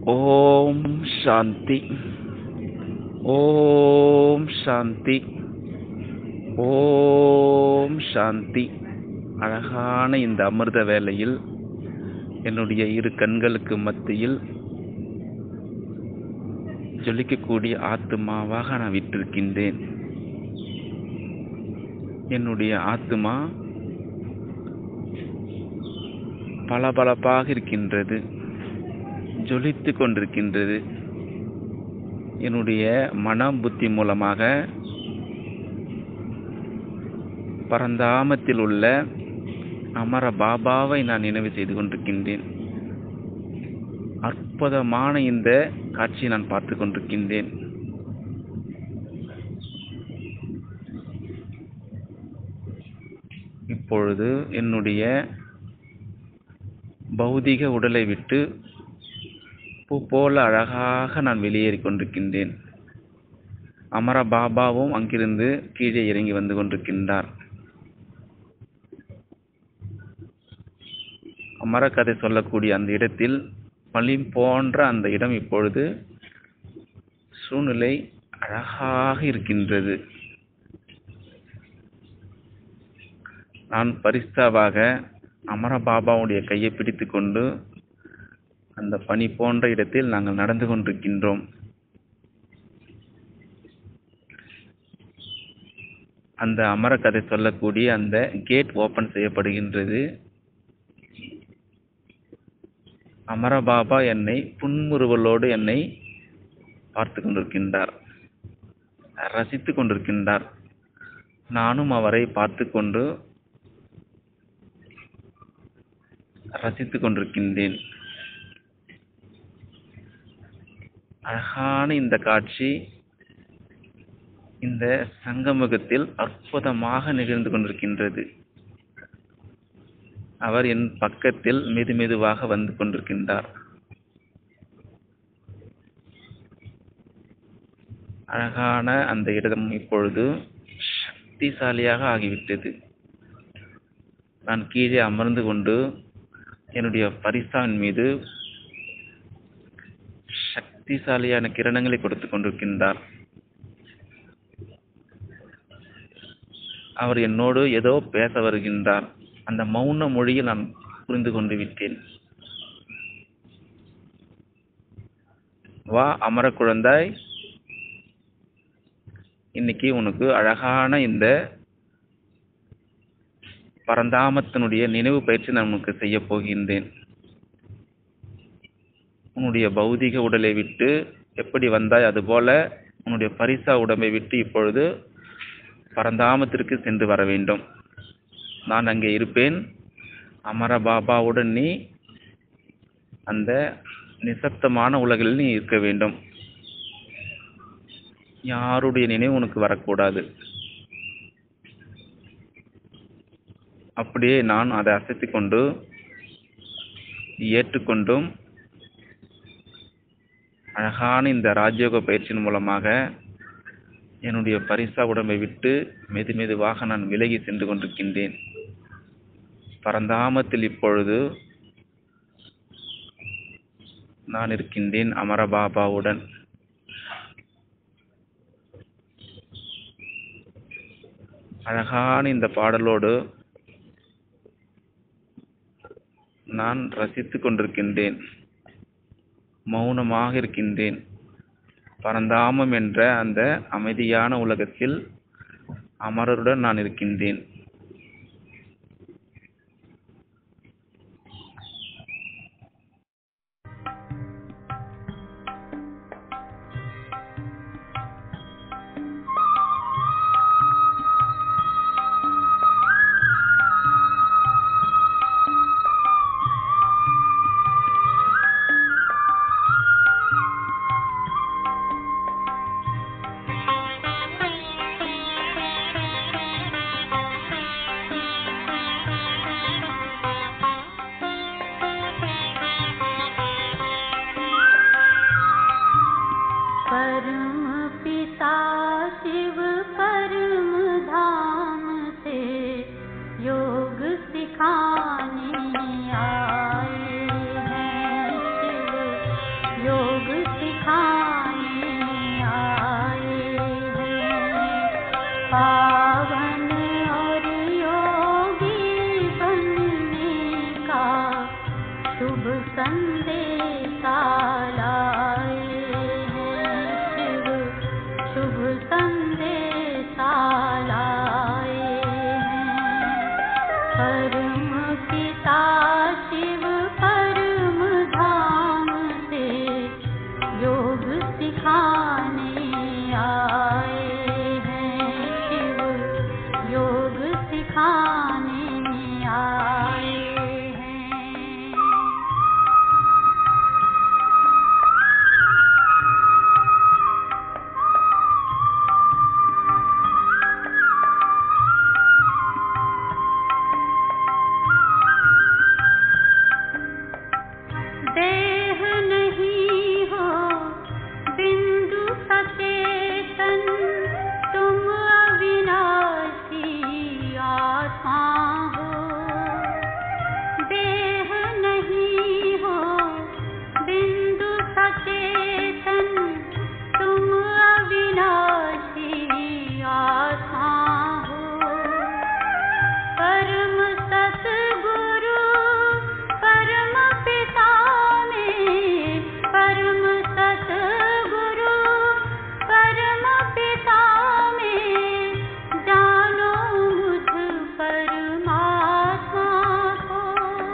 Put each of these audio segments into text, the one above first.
ஓம் சாந்தி ஓம் சாந்தி ஓம் சாந்தி அழகான இந்த அமிர்த வேளையில் என்னுடைய இரு கண்களுக்கு மத்தியில் ஜொலிக்கக்கூடிய ஆத்மாவாக நான் விட்டிருக்கின்றேன் என்னுடைய ஆத்மா பளபளப்பாக இருக்கின்றது ஜொலித்து கொண்டிருக்கின்றது என்னுடைய மனம் புத்தி மூலமாக பரந்தாமத்தில் உள்ள அமர பாபாவை நான் நினைவு செய்து கொண்டிருக்கின்றேன் அற்புதமான இந்த காட்சியை நான் பார்த்து கொண்டிருக்கின்றேன் இப்பொழுது என்னுடைய பௌதிக உடலை விட்டு பூ போல அழகாக நான் வெளியேறிக் கொண்டிருக்கின்றேன் அமர பாபாவும் அங்கிருந்து கீழே இறங்கி வந்து கொண்டிருக்கின்றார் அமர கதை சொல்லக்கூடிய அந்த இடத்தில் பளி போன்ற அந்த இடம் இப்பொழுது சூழ்நிலை அழகாக இருக்கின்றது நான் பரிஸ்தாவாக அமர பாபாவுடைய கையை பிடித்து கொண்டு அந்த பனி போன்ற இடத்தில் நாங்கள் நடந்து கொண்டிருக்கின்றோம் அந்த அமர கதை சொல்லக்கூடிய அந்த கேட் ஓபன் செய்யப்படுகின்றது அமர பாபா என்னை புன்முறுவலோடு என்னை பார்த்து கொண்டிருக்கின்றார் ரசித்து கொண்டிருக்கின்றார் நானும் அவரை பார்த்து கொண்டு ரசித்துக் கொண்டிருக்கின்றேன் அழகான இந்த காட்சி இந்த சங்கமுகத்தில் அற்புதமாக நிகழ்ந்து கொண்டிருக்கின்றது அவர் என் பக்கத்தில் மெது மெதுவாக வந்து கொண்டிருக்கின்றார் அழகான அந்த இடம் இப்பொழுது சக்திசாலியாக ஆகிவிட்டது நான் கீழே அமர்ந்து கொண்டு என்னுடைய பரிசாவின் மீது சக்திசாலியான கிரணங்களை கொடுத்து கொண்டிருக்கின்றார் அவர் என்னோடு ஏதோ பேச வருகின்றார் அந்த மௌன மொழியில் நான் புரிந்து கொண்டு விட்டேன் வா அமர குழந்தாய் இன்னைக்கு உனக்கு அழகான இந்த பரந்தாமத்தினுடைய நினைவு பயிற்சி நான் உனக்கு செய்ய போகின்றேன் உன்னுடைய பௌதிக உடலை விட்டு எப்படி வந்தாய் அதுபோல உன்னுடைய பரிசா உடம்பை விட்டு இப்பொழுது பரந்தாமத்திற்கு சென்று வர வேண்டும் நான் அங்கே இருப்பேன் அமர பாபாவுடன் நீ அந்த நிசப்தமான உலகில் நீ இருக்க வேண்டும் யாருடைய நினைவு உனக்கு வரக்கூடாது அப்படியே நான் அதை அசைத்து கொண்டு ஏற்றுக்கொண்டும் அழகான இந்த ராஜயோக பயிற்சியின் மூலமாக என்னுடைய பரிசா உடம்பை விட்டு மெது மெதுவாக நான் விலகி சென்று கொண்டிருக்கின்றேன் பரந்தாமத்தில் இப்பொழுது நான் இருக்கின்றேன் அமரபாபாவுடன் அழகான இந்த பாடலோடு நான் ரசித்துக் கொண்டிருக்கின்றேன் மௌனமாக இருக்கின்றேன் பரந்தாமம் என்ற அந்த அமைதியான உலகத்தில் அமரருடன் நான் இருக்கின்றேன் Thank you. शुभ संदेशा लाए हैं शिव शुभ संदेशा लाए हैं परम पिता शिव परम धाम से योग सिखाने आए हैं शिव योग सिखाने आए हैं देह नहीं हो बिंदु सचेतन तुम अविनाशी आत्मा हो देह नहीं हो बिंदु सचेतन तुम अविनाशी आत्मा हो परम सतगुरु परम पिता में परम सतगुरु परम पिता में जानो मुझ परमात्मा को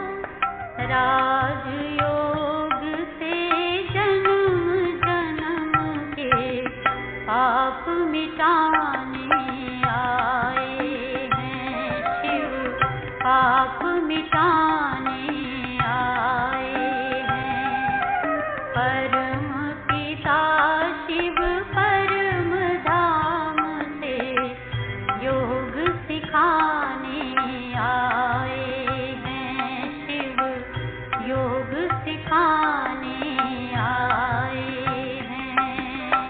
राजयोग से जन्म जन्म के पाप मिटाने आए हैं शिव पाप मिटाने आए हैं परम पिता शिव परम धाम से योग सिखाने आए हैं शिव योग सिखाने आए हैं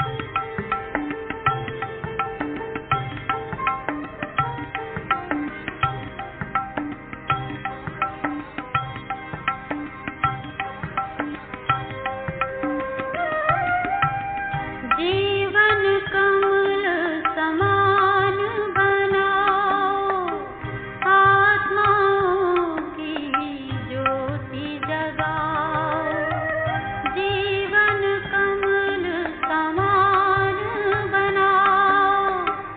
जीवन कमल समान बनाओ आत्माओं की ज्योति जगाओ जीवन कमल समान बनाओ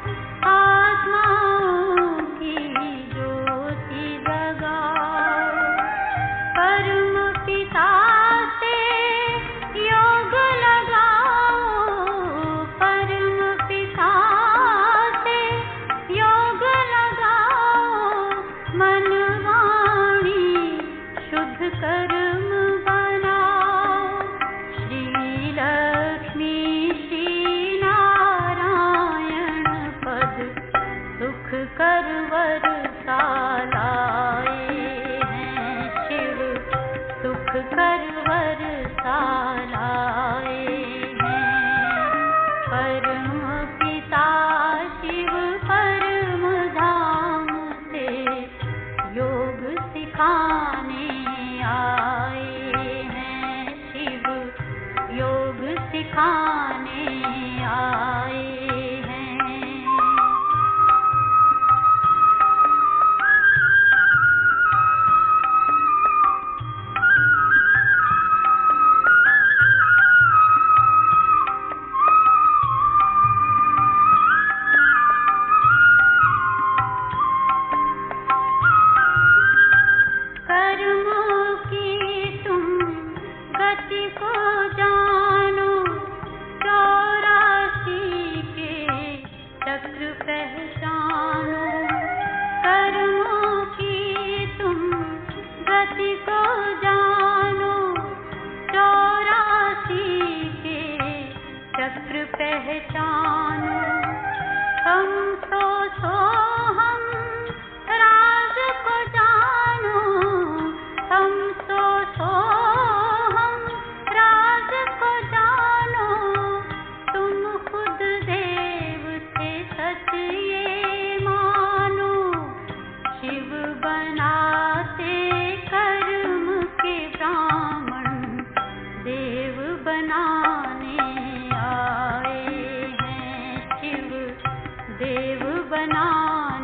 आत्माओं की ज्योति जगाओ परम पिता से योग लगाओ परम पिता से योग लगाओ मन वाणी शुद्ध कर्म बनाओ श्री लक्ष्मी श्री नारायण पद सुख करवर सालाए हैं शिव सुख करवर सालाए हैं परम पिता शिव परम धाम से योग सिखाने आए हैं शिव योग सिखाने आए हैं कर्मों की तुम गति को जानो चौरासी के चक्र पहचानो कर्मों की तुम गति को जानो चौरासी के चक्र पहचानो हम सो सो हम राज को जानो हम सो सो हम राज को जानो तुम खुद देव से सच ये मानो शिव बनाते कर्म के ब्राह्मण देव बनाने आए हैं शिव देव बनाने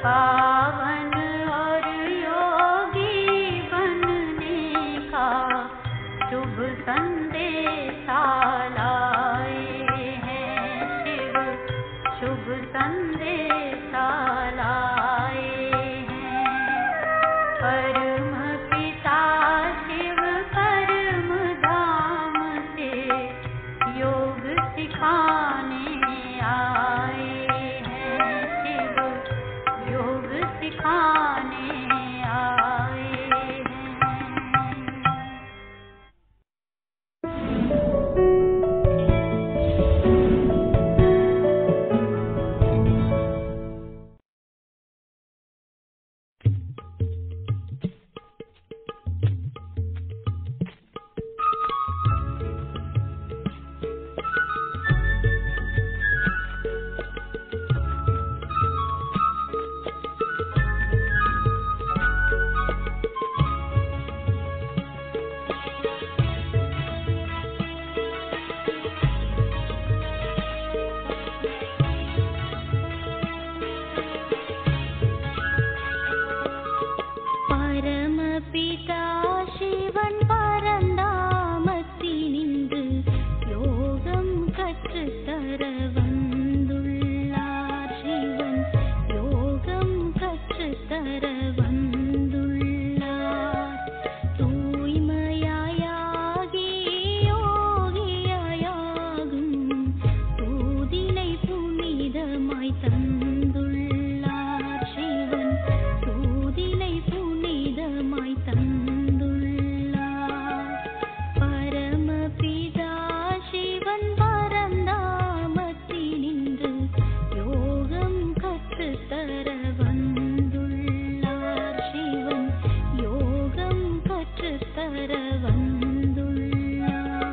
पावन और योगी बनने का शुभ संदेशा लाए हैं शिव शुभ संदेशा लाए हैं परम पिता शिव परम धाम से योग सिखाने आए हैं शिव योग सिखाने आए हैं பரமபிதா சிவன் பரந்தாமத்தினின்று யோகம் கற்றுத்தர வந்துள்ளார் சிவன் யோகம் கற்றுத்தர வந்துள்ளார் தூய்மையாயாகி யோகியாயாகும் தூதினை புனிதமாய் தந்துள்ளார் சிவன் தூதினை புனிதமாய் தந்துள்ளார் பரமபிதா சிவன் பரந்தாமத்தினின்று யோகம் கற்றுத்தர வந்துள்ளார் சிவன் யோகம் கற்றுத்தர வந்துள்ளார்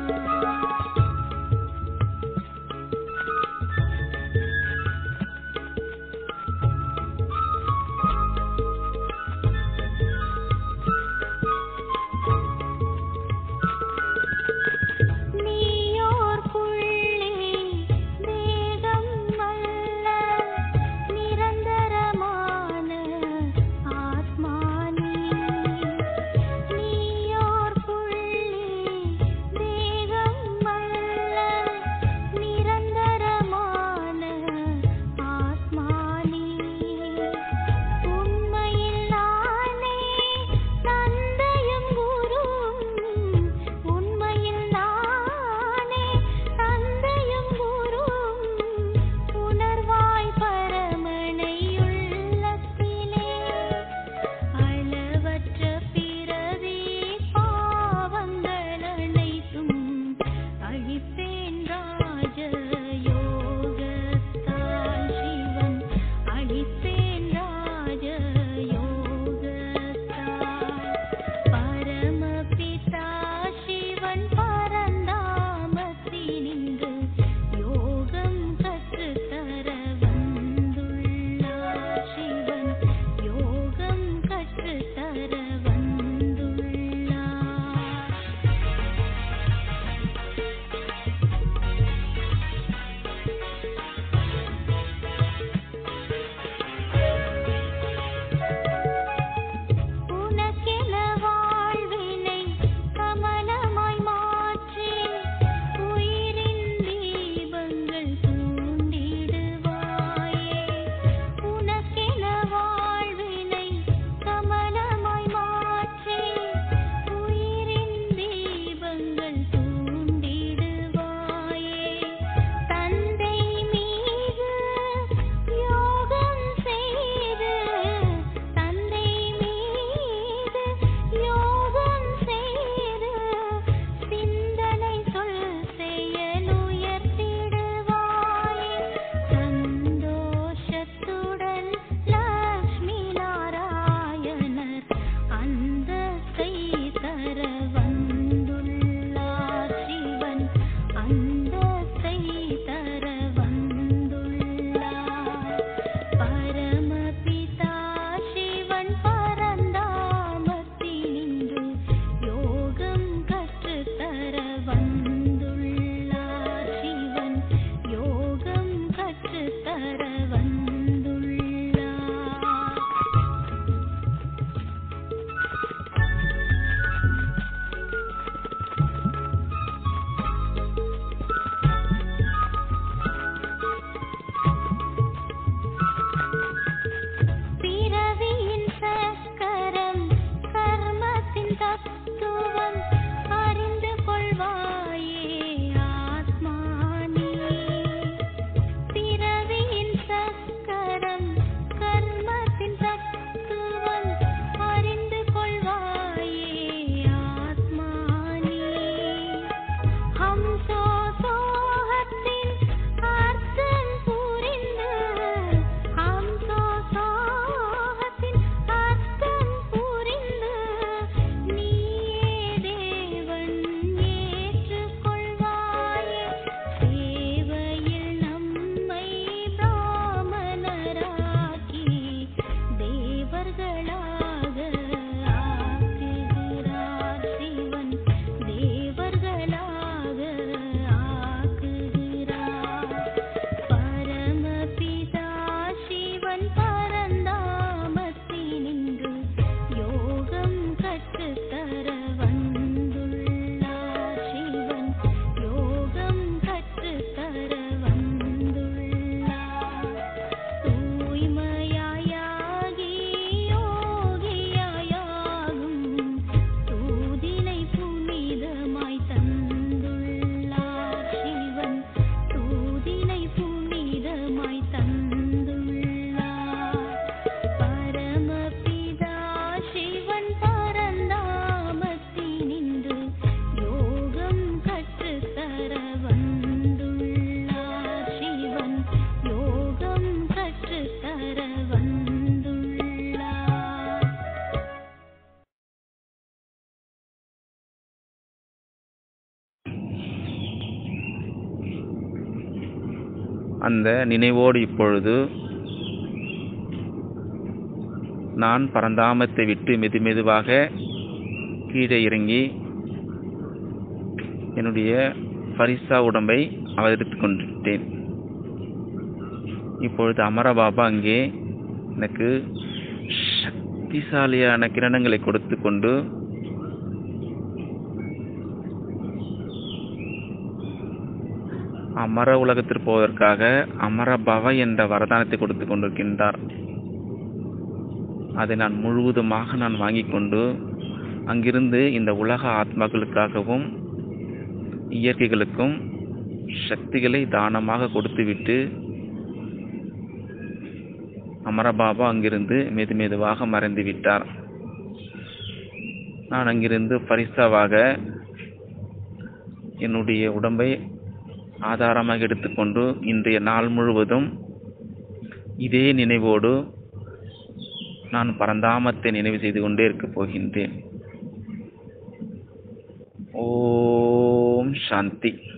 சிவன் பரந்தாமத்தினின்று யோகம் கற்றுத்தர வந்துள்ளார் சிவன் யோகம் கற்றுத்தர வந்துள்ளார் தூய்மையாயாகி யோகியாயாகும் தூதினை புனிதமாய் தந்துள்ளார் சிவன் தூதினை புனிதமாய் தந்துள்ளார் பரமபிதா சிவன் பரந்தாமத்தினின்று யோகம் கற்றுத்தர வந்துள்ளார் சிவன் யோகம் கற்றுத்தர வந்துள்ளார் அந்த நினைவோடு இப்பொழுது நான் பரந்தாமத்தை விட்டு மெது மெதுவாக கீழே இறங்கி என்னுடைய பரிசா உடம்பை அவதரித்துக் கொண்டிருந்தேன் இப்பொழுது அமரபாபா அங்கே எனக்கு சக்திசாலியான கிரணங்களை கொடுத்து கொண்டு அமர உலகத்திற்கு போவதற்காக அமரபவ என்ற வரதானத்தை கொடுத்து கொண்டிருக்கின்றார் அதை நான் முழுவதுமாக நான் வாங்கிக் கொண்டு அங்கிருந்து இந்த உலக ஆத்மாக்களுக்காகவும் இயற்கைகளுக்கும் சக்திகளை தானமாக கொடுத்துவிட்டு அமரபாபா அங்கிருந்து மெது மெதுவாக மறைந்து விட்டார் நான் அங்கிருந்து பரிசாவாக என்னுடைய உடம்பை ஆதாரமாக எடுத்துக்கொண்டு இன்றைய நாள் முழுவதும் இதே நினைவோடு நான் பரந்தாமத்தை நினைவு செய்து கொண்டே இருக்கப் போகின்றேன் ஓம் சாந்தி